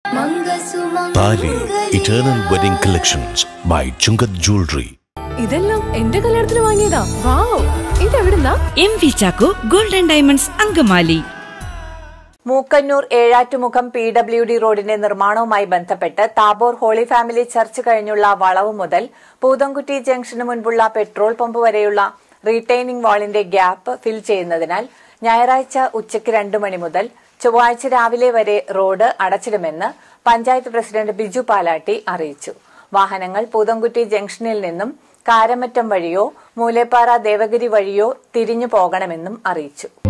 താലി eternal wedding collections by Chungath jewellery ഇതെല്ലാം എന്റെ കല്യാണത്തിന് വാങ്ങിയതാ വാവ് ഇതെവിടുന്നാ M V Chacko golden diamonds Angamaly Mookkannoor Ezhattumukham P W D റോഡിന്റെ നിർമ്മാണവുമായി ബന്ധപ്പെട്ട് താബോർ ഹോളി ഫാമിലി ചർച്ച് കഴിഞ്ഞുള്ള വളവ് മുതൽ പൂതംകുറ്റി ജംഗ്ഷന് മുൻപുള്ള പെട്രോൾ പമ്പ് വരെയുള്ള റീറ്റെയിനിംഗ് വാളിന്റെ ഗ്യാപ്പ് ഫിൽ ചെയ്യുന്നതിനാൽ ഞായറാഴ്ച ഉച്ചയ്ക്ക് രണ്ട് മണി മുതൽ ചൊവ്വാഴ്ച രാവിലെ വരെ റോഡ് അടച്ചിടുമെന്ന് പഞ്ചായത്ത് പ്രസിഡന്റ് ബിജു പാലാട്ടി അറിയിച്ചു വാഹനങ്ങൾ പൂതംകുറ്റി ജംഗ്ഷനിൽ നിന്നും കാരമറ്റം വഴിയോ മൂലേപ്പാറ ദേവഗിരി വഴിയോ തിരിഞ്ഞു പോകണമെന്നും അറിയിച്ചു